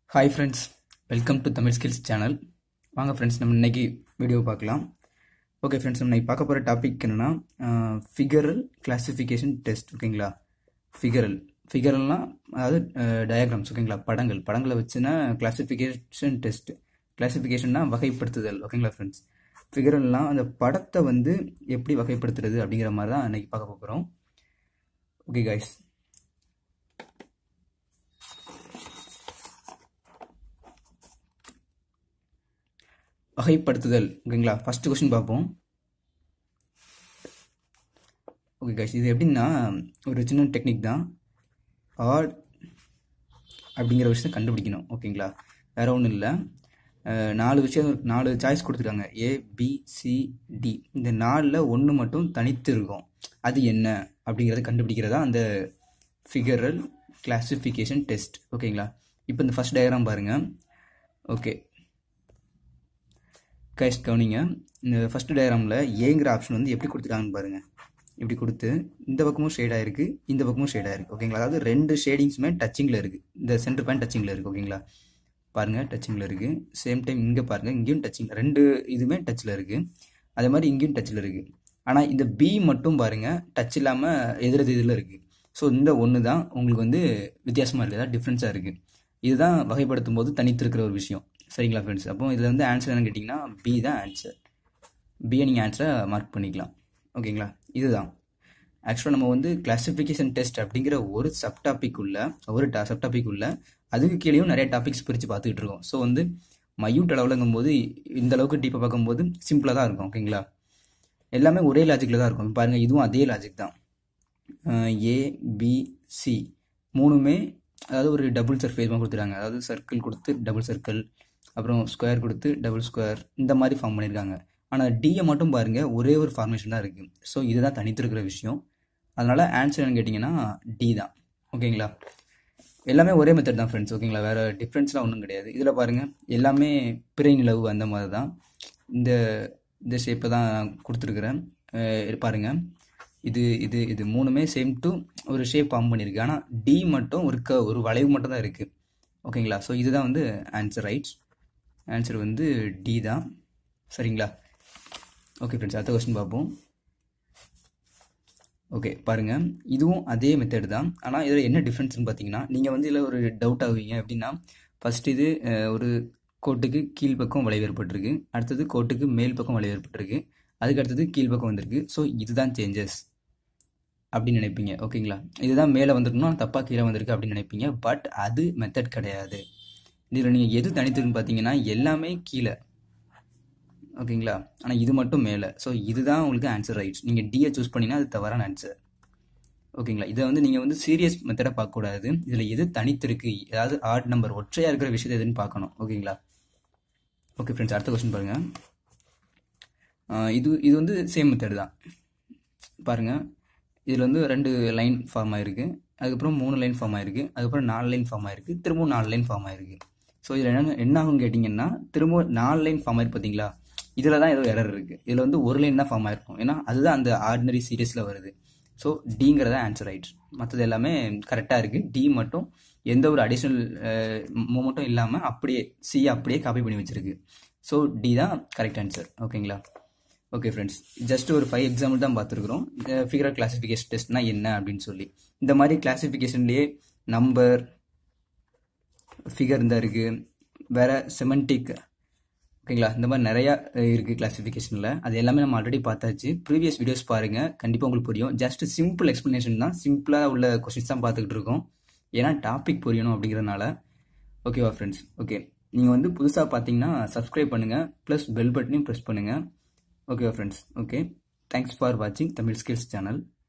hi friends welcome to Tamil skills channel வாங்க friends நம்ம இன்னைக்கு வீடியோ பார்க்கலாம் ஓகே ஃப்ரெண்ட்ஸ் நம்ம இன்னைக்கு பார்க்க போகிற டாபிக் என்னென்னா ஃபிகரல் கிளாசிஃபிகேஷன் டெஸ்ட் ஓகேங்களா ஃபிகரல் ஃபிகரல்னால் அதாவது டயக்ராம்ஸ் ஓகேங்களா படங்கள் படங்களை வச்சுன்னா கிளாசிஃபிகேஷன் டெஸ்ட் கிளாசிஃபிகேஷன்னா வகைப்படுத்துதல் ஓகேங்களா ஃப்ரெண்ட்ஸ் ஃபிகரல்லாம் அந்த படத்தை வந்து எப்படி வகைப்படுத்துறது அப்படிங்கிற மாதிரி தான் இன்னைக்கு பார்க்க போகிறோம் ஓகே கைஸ் வகைப்படுத்துதல் ஓகேங்களா ஃபர்ஸ்ட் கொஸ்டின் பார்ப்போம் ஓகே கைஸ் இது எப்படின்னா ஒரு சின்ன டெக்னிக் தான் ஆட் அப்படிங்கிற விஷயத்தை கண்டுபிடிக்கணும் ஓகேங்களா வேற ஒன்றும் இல்லை நாலு விஷயம் நாலு சாய்ஸ் கொடுத்துருக்காங்க ஏ பி சி டி இந்த நாலில் ஒன்று மட்டும் தனித்து இருக்கும் அது என்ன அப்படிங்கிறத கண்டுபிடிக்கிறதா அந்த ஃபிகரல் கிளாசிஃபிகேஷன் டெஸ்ட் ஓகேங்களா இப்போ இந்த ஃபர்ஸ்ட் டயக்ராம் பாருங்கள் ஓகே கைஸ் கவனிங்க இந்த ஃபஸ்ட்டு டயக்ராமில் ஏங்கிற ஆப்ஷன் வந்து எப்படி கொடுத்துருக்காங்கன்னு பாருங்கள் இப்படி கொடுத்து இந்த பக்கமும் ஷேடாக இருக்குது இந்த பக்கமும் ஷேடாக இருக்குது ஓகேங்களா அதாவது ரெண்டு ஷேடிங்ஸுமே டச்சிங்கில் இருக்குது இந்த சென்டர் பாயிண்ட் டச்சிங்கில் இருக்குது ஓகேங்களா பாருங்கள் டச்சிங்கில் இருக்குது சேம் டைம் இங்கே பாருங்கள் இங்கேயும் டச்சிங் ரெண்டு இதுவுமே டச்சில் இருக்குது அதே மாதிரி இங்கேயும் டச்சில் இருக்குது ஆனால் இந்த பி மட்டும் பாருங்கள் டச் இல்லாமல் எதிரது இதில் இருக்குது ஸோ இந்த ஒன்று தான் உங்களுக்கு வந்து வித்தியாசமாக இருக்குது அதாவது டிஃப்ரென்ஸாக இருக்குது இதுதான் வகைப்படுத்தும் போது தனித்திருக்கிற ஒரு விஷயம் சரிங்களா ஃப்ரெண்ட்ஸ் அப்போ இதில் வந்து ஆன்சர் என்னன்னு கேட்டிங்கன்னா பி தான் ஆன்சர் பியை நீங்கள் ஆன்சரை மார்க் பண்ணிக்கலாம் ஓகேங்களா இதுதான் ஆக்சுவலாக நம்ம வந்து கிளாசிஃபிகேஷன் டெஸ்ட் அப்படிங்கிற ஒரு சப் டாபிக் உள்ள ஒரு டா சப் டாபிக் உள்ள அதுக்கு கீழேயும் நிறைய டாபிக்ஸ் பிரித்து பார்த்துக்கிட்டு இருக்கோம் ஸோ வந்து மையூட் அளவுலங்கும் போது இந்த அளவுக்கு டீப்பாக பார்க்கும்போது சிம்பிளாக தான் இருக்கும் ஓகேங்களா எல்லாமே ஒரே லாஜிக்கில் தான் இருக்கும் பாருங்கள் இதுவும் அதே லாஜிக் தான் ஏ பி சி மூணுமே அதாவது ஒரு டபுள் சர்ஃபேஸ் கொடுத்துருக்காங்க அதாவது சர்க்கிள் கொடுத்து டபுள் சர்க்கிள் அப்புறம் ஸ்கொயர் கொடுத்து டபுள் ஸ்கொயர் இந்த மாதிரி ஃபார்ம் பண்ணியிருக்காங்க ஆனால் டியை மட்டும் பாருங்கள் ஒரே ஒரு ஃபார்மேஷன் தான் இருக்குது ஸோ இதுதான் தனித்திருக்கிற விஷயம் அதனால் ஆன்சர் என்னன்னு கேட்டிங்கன்னா டி தான் ஓகேங்களா எல்லாமே ஒரே மெத்தட் தான் ஃப்ரெண்ட்ஸ் ஓகேங்களா வேறு டிஃப்ரென்ஸ்லாம் ஒன்றும் கிடையாது இதில் பாருங்கள் எல்லாமே பிறை நிலவு அந்த மாதிரி தான் இந்த இந்த ஷேப்பை தான் கொடுத்துருக்குறேன் பாருங்கள் இது இது இது மூணுமே சேம் டு ஒரு ஷேப் ஃபார்ம் பண்ணியிருக்கு ஆனால் டி மட்டும் ஒரு க ஒரு வளைவு மட்டும் தான் இருக்குது ஓகேங்களா ஸோ இதுதான் வந்து ஆன்சர் ரைட்ஸ் ஆன்சர் வந்து டி தான் சரிங்களா ஓகே ஃப்ரெண்ட்ஸ் அடுத்த கொஸ்டின் பார்ப்போம் ஓகே பாருங்கள் இதுவும் அதே மெத்தட் தான் ஆனால் இதில் என்ன டிஃப்ரென்ஸ்னு பார்த்தீங்கன்னா நீங்கள் வந்து இதில் ஒரு டவுட் ஆகுவீங்க எப்படின்னா ஃபஸ்ட் இது ஒரு கோட்டுக்கு கீழ்ப்பக்கம் வளைவு ஏற்பட்டிருக்கு அடுத்தது கோட்டுக்கு மேல் பக்கம் வளைவு ஏற்பட்டிருக்கு அதுக்கு அடுத்தது கீழ்ப்பக்கம் வந்திருக்கு ஸோ இதுதான் சேஞ்சஸ் அப்படின்னு நினைப்பீங்க ஓகேங்களா இதுதான் மேலே வந்திருக்கணும் தப்பாக கீழே வந்திருக்கு அப்படின்னு நினைப்பீங்க பட் அது மெத்தட் கிடையாது இதில் நீங்கள் எது தனித்துன்னு பார்த்தீங்கன்னா எல்லாமே கீழே ஓகேங்களா ஆனால் இது மட்டும் மேலே ஸோ இதுதான் உங்களுக்கு ஆன்சர் ரைட்ஸ் நீங்கள் டியை சூஸ் பண்ணிங்கன்னா அது தவறான ஆன்சர் ஓகேங்களா இதை வந்து நீங்கள் வந்து சீரியஸ் மெத்தடாக பார்க்கக்கூடாது இதில் எது தனித்திருக்கு ஏதாவது ஆட் நம்பர் ஒற்றையாக இருக்கிற விஷயத்தை எதுன்னு பார்க்கணும் ஓகேங்களா ஓகே ஃப்ரெண்ட்ஸ் அடுத்த கொஸ்டின் பாருங்கள் இது இது வந்து சேம் மெத்தட் தான் பாருங்கள் இதில் வந்து ரெண்டு லைன் ஃபார்ம் ஆகிருக்கு அதுக்கப்புறம் மூணு லைன் ஃபார்ம் ஆகிருக்கு அதுக்கப்புறம் நாலு லைன் ஃபார்ம் ஆகிருக்கு திரும்பவும் நாலு லைன் ஃபார்ம் ஆகிருக்கு ஸோ இதில் என்ன என்ன ஆகும்னு கேட்டிங்கன்னா திரும்ப நாலு லைன் ஃபார்ம் ஆயிருக்கு பார்த்தீங்களா இதில் தான் ஏதோ எரர் இருக்குது இதில் வந்து ஒரு லைன் தான் ஃபார்ம் ஆயிருக்கும் ஏன்னா அதுதான் அந்த ஆர்டினரி சீரியஸில் வருது ஸோ டிங்கிறத ஆன்சர் ரைட் மற்றது எல்லாமே கரெக்டாக இருக்குது டி மட்டும் எந்த ஒரு அடிஷ்னல் மூமெண்ட்டும் இல்லாமல் அப்படியே சி அப்படியே காப்பி பண்ணி வச்சிருக்கு ஸோ டி தான் கரெக்ட் ஆன்சர் ஓகேங்களா ஓகே ஃப்ரெண்ட்ஸ் ஜஸ்ட் ஒரு ஃபைவ் எக்ஸாம்பிள் தான் பார்த்துருக்குறோம் ஃபிகர் கிளாசிஃபிகேஷன் டெஸ்ட்னா என்ன அப்படின்னு சொல்லி இந்த மாதிரி கிளாசிஃபிகேஷன்லேயே நம்பர் ஃபிகர் இந்த இருக்குது வேற செமண்டிக் ஓகேங்களா இந்த மாதிரி நிறையா இருக்குது கிளாசிஃபிகேஷனில் அது எல்லாமே நம்ம ஆல்ரெடி பார்த்தாச்சு ப்ரீவியஸ் வீடியோஸ் பாருங்கள் கண்டிப்பாக உங்களுக்கு புரியும் ஜஸ்ட் சிம்பிள் எக்ஸ்ப்ளனேஷன் தான் சிம்பிளாக உள்ள கொஸ்டின்ஸ் தான் பார்த்துக்கிட்டு இருக்கோம் ஏன்னா டாபிக் புரியணும் அப்படிங்கிறதுனால ஓகேவா ஃப்ரெண்ட்ஸ் ஓகே நீங்கள் வந்து புதுசாக பார்த்தீங்கன்னா சப்ஸ்கிரைப் பண்ணுங்கள் ப்ளஸ் பெல் பட்டனையும் ப்ரெஸ் பண்ணுங்கள் ஓகேவா ஃப்ரெண்ட்ஸ் ஓகே தேங்க்ஸ் ஃபார் வாட்சிங் தமிழ் ஸ்கில்ஸ் சேனல்